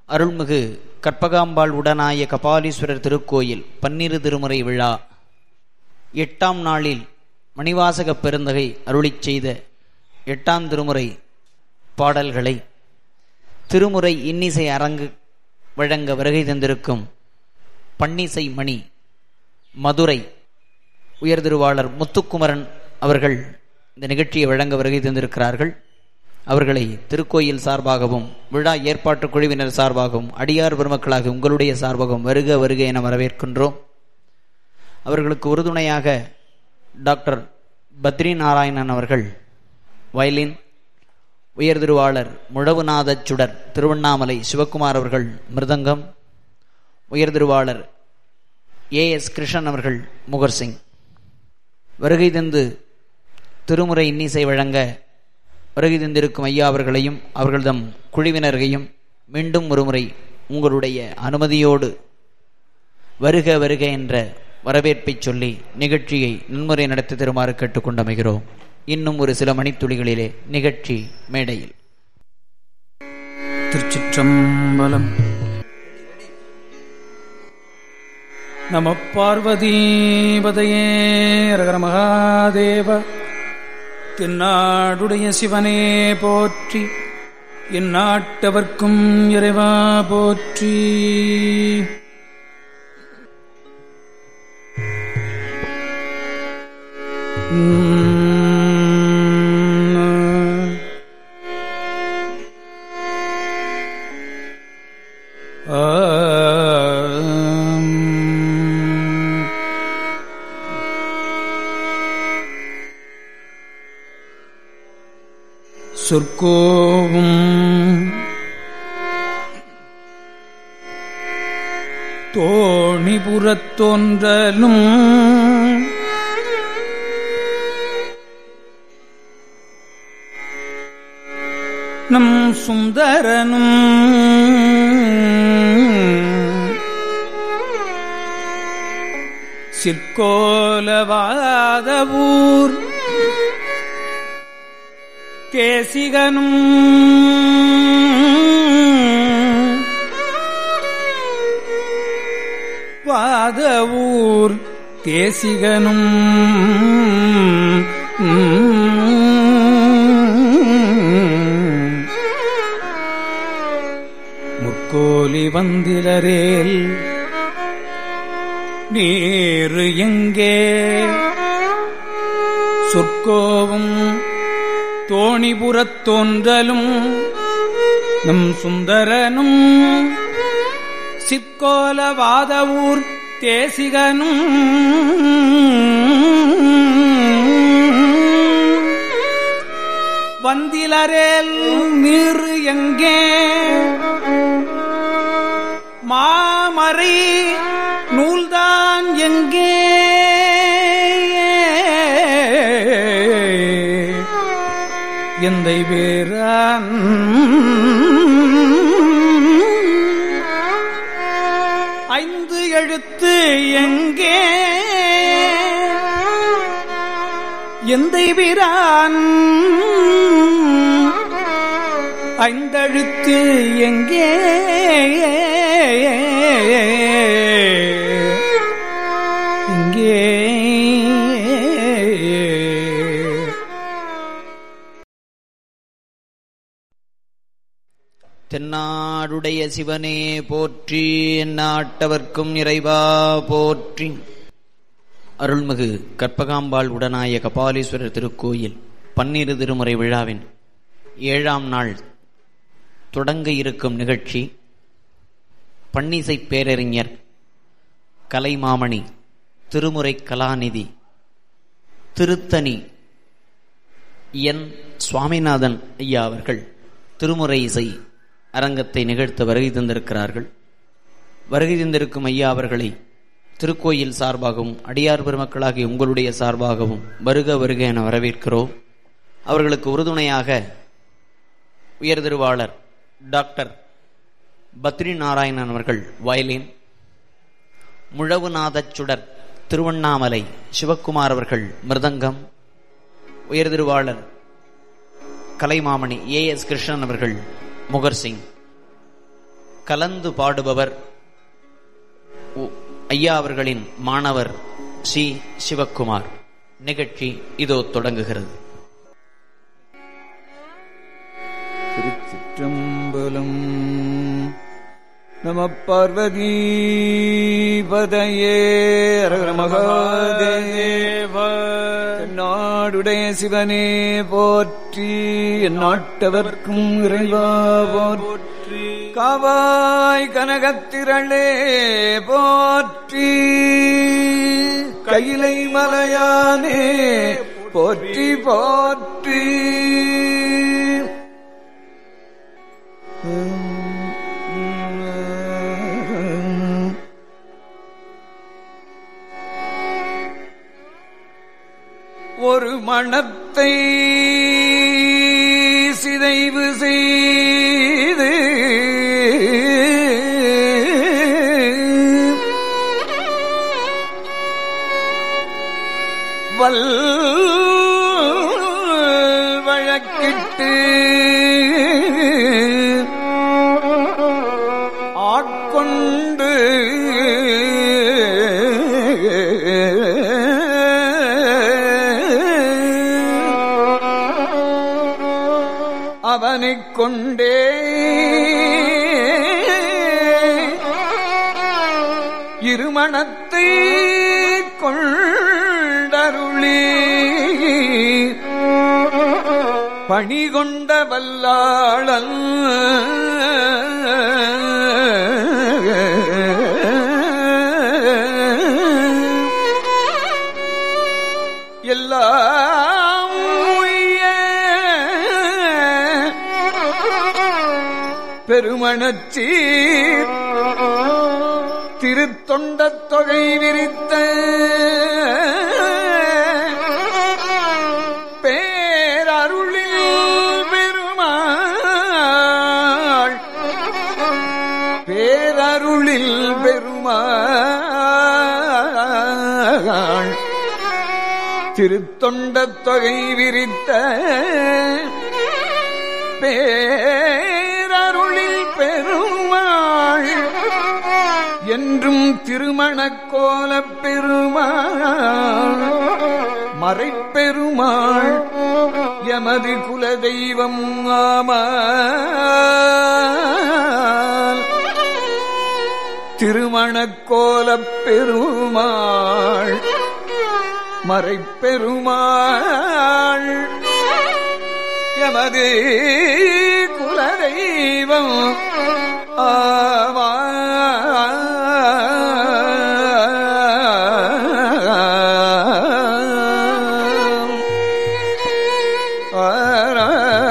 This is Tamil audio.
அருள்மிகு கற்பகாம்பாள் உடனாய கபாலீஸ்வரர் திருக்கோயில் பன்னிரு திருமுறை விழா எட்டாம் நாளில் மணிவாசகப் பெருந்தகை அருளிச் செய்த எட்டாம் திருமுறை பாடல்களை திருமுறை இன்னிசை அரங்கு வழங்க வருகை தந்திருக்கும் பன்னிசை மணி மதுரை உயர்திருவாளர் முத்துக்குமரன் அவர்கள் இந்த நிகழ்ச்சியை வழங்க வருகை தந்திருக்கிறார்கள் அவர்களை திருக்கோயில் சார்பாகவும் விழா ஏற்பாட்டு குழுவினர் சார்பாகவும் அடியார் பெருமக்களாக உங்களுடைய சார்பாகவும் வருக வருக என வரவேற்கின்றோம் அவர்களுக்கு உறுதுணையாக டாக்டர் பத்ரி நாராயணன் அவர்கள் வயலின் உயர்திருவாளர் முழவுநாதச் சுடர் திருவண்ணாமலை சிவக்குமார் அவர்கள் மிருதங்கம் உயர்திருவாளர் ஏ எஸ் கிருஷ்ணன் அவர்கள் முகர் சிங் வருகை தந்து திருமுறை இன்னிசை வழங்க வருகை தந்திருக்கும் ஐயா அவர்களையும் அவர்களதம் குழுவினரையும் மீண்டும் ஒருமுறை உங்களுடைய அனுமதியோடு வருக வருக என்ற வரவேற்பை சொல்லி நிகழ்ச்சியை நன்முறை நடத்தி தருமாறு கேட்டுக்கொண்டமைகிறோம் இன்னும் ஒரு சில மணித்துளிகளிலே நிகழ்ச்சி மேடையில் திருச்சிற்றம்பலம் நம பார்வதீபதையே ரகர மகாதேவ தென்னாடுடைய சிவனே போற்றி எந்நாட்டவர்க்கும் இறைவா போற்றி உம் ஆம். சொற்கோவும் தோணிபுறத் தோன்றலும் நம் சுந்தரனும் சிற்கோலவாத ஊர் கேசிகனும் வாத ஊர் தேசிகனும் முற்கோலி வந்திலரேல் நீரு எங்கே சொற்கோவும் தோணிபுறத் தோன்றலும் நம் சுந்தரனும் சிற்கோலவாத ஊர் தேசிகனும் வந்திலரேல் நீரு எங்கே மாமறை நூல்தான் எங்கே எந்தை வேறான் ஐந்து எழுத்து எங்கே எந்தை வீரான் ஐந்தழுத்து எங்கே இங்கே தென்னாடுடைய சிவனே போற்றி எந்நாட்டவர்க்கும் இறைவா போற்றி அருள்மிகு கற்பகாம்பாள் உடனாய கபாலீஸ்வரர் திருக்கோயில் பன்னிரு திருமுறை விழாவின் ஏழாம் நாள் தொடங்க இருக்கும் நிகழ்ச்சி பன்னிசை பேரறிஞர் கலைமாமணி திருமுறை கலாநிதி திருத்தணி என் சுவாமிநாதன் ஐயா அவர்கள் திருமுறை இசை அரங்கத்தை நிகழ்த்த வருகை தந்திருக்கிறார்கள் வருகை தந்திருக்கும் ஐயா அவர்களை திருக்கோயில் சார்பாகவும் அடியார் பெருமக்களாகிய உங்களுடைய சார்பாகவும் வருக வருக என வரவேற்கிறோம் அவர்களுக்கு உறுதுணையாக உயர்திருவாளர் டாக்டர் பத்ரி நாராயணன் அவர்கள் வயலின் முழவுநாதச் சுடர் திருவண்ணாமலை சிவக்குமார் அவர்கள் மிருதங்கம் உயர்திருவாளர் கலைமாமணி ஏ எஸ் கிருஷ்ணன் அவர்கள் முகர் சிங் கலந்து பாடுபவர் உ- ஐயா அவர்களின் மாணவர் சி சிவக்குமார் நிகழ்ச்சி இதோ தொடங்குகிறது திருச்சிற்றம்பலம் நம பார்வதி பதையே மகாதேவ நாடுடைய சிவனே போற்றி நாட்டவர்க்கும் இறைவா போற்றி காவாய் கனகத்திரளே போற்றி கையிலை மலையானே போற்றி போற்றி ஒரு மணத்தை சிதைவு செய்து வல் வழக்கிட்டு ஆட்கொண்டு அவனைக் கொண்டே இருமணத்தை கொண்டருளி பணி கொண்ட வல்லாளன் எல்லாம் உய்ய பெருமணச்சி திருத்தொண்டத் தொகை விரித்த பேரருளில் பெருமாள் பேரருளில் பெருமாள் திருத்தொண்டத் தொகை விரித்த பேரருளில் பெருமாள் என்றும் திருமணக் கோலப் பெருமாள் மறைப்பெருமாள் எமது குலதெய்வம் ஆமால் திருமணக் கோலப் பெருமாள் மறைப்பெருமாள் எமது குலதெய்வம் ஆவா ஆரா